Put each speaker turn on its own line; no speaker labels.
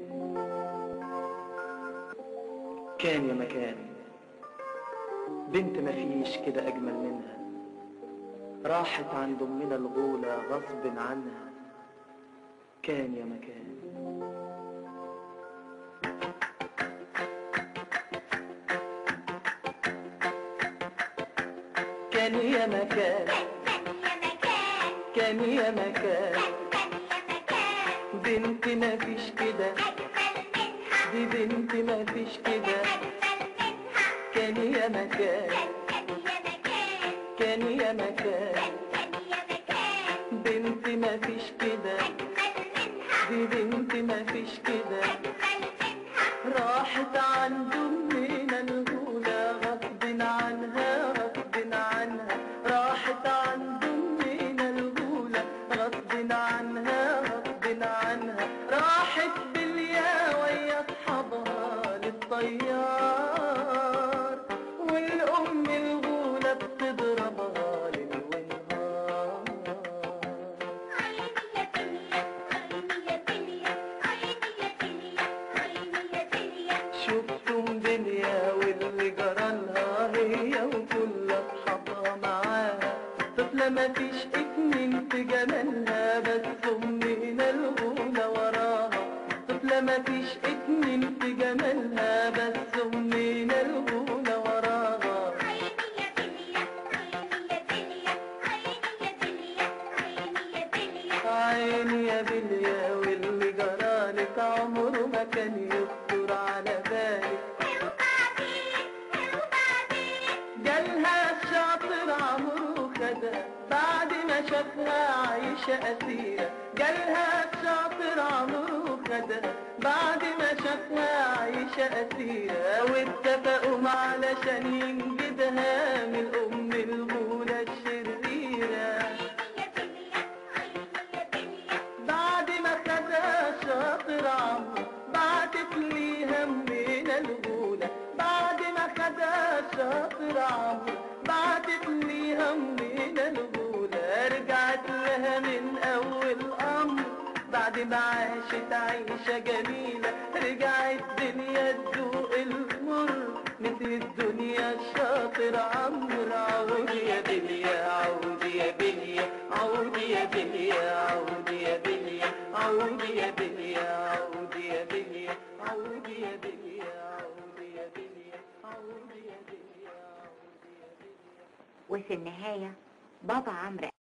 كان يا مكان بنت مفيش كده أجمل منها راحت عند أمنا الغولة غصب عنها كان يا مكان كان يا مكان كان يا مكان بنت مفيش كده دي بنت مفيش كده كان يا مكان كان يا مكان بنت مفيش كده دي بنت مفيش كده راحت عند أمنا الأولى غصب عنها غصب عنها راحت عند أمنا الأولى غصب عنها غصب عنها راحت باليا ويا أصحابها للطيار والأم الغولة بتضربها ليل ونهار شفتم دنيا واللي جرالها هي وكل اصحابها معاها طفلة مفيش اتنين في جمالها بس أمنا الغولة وراها طفلة مفيش اتنين في جمالها بس أمنا الغولة وراها عيني يا بليا واللي جرالك عمره ما كان يخطر على بالك جالها الشاطر عمره خدها بعد ما شافها عايشة أسيرة جالها الشاطر عمره خدها بعد ما شافها عايشة أسيرة واتفقوا علشان ينجدها من الأم الغولة الشريرة بعد ما خدها شاطر عمرو بعتت ليها من الغولة بعد ما خدها شاطر عمرو بعتت ليها من الغولة رجعت لها من أول أمر بعد ما عاشت عيشة جميلة رجعت دنيا تذوق المر مثل الدنيا الشاطر عمرو عود يا بليا عود يا بليا عود يا بليا عود يا بليا عود يا بليا عود يا بليا عود يا بليا عود يا بليا عود يا بليا عود يا بليا
وفي النهاية بابا عمرو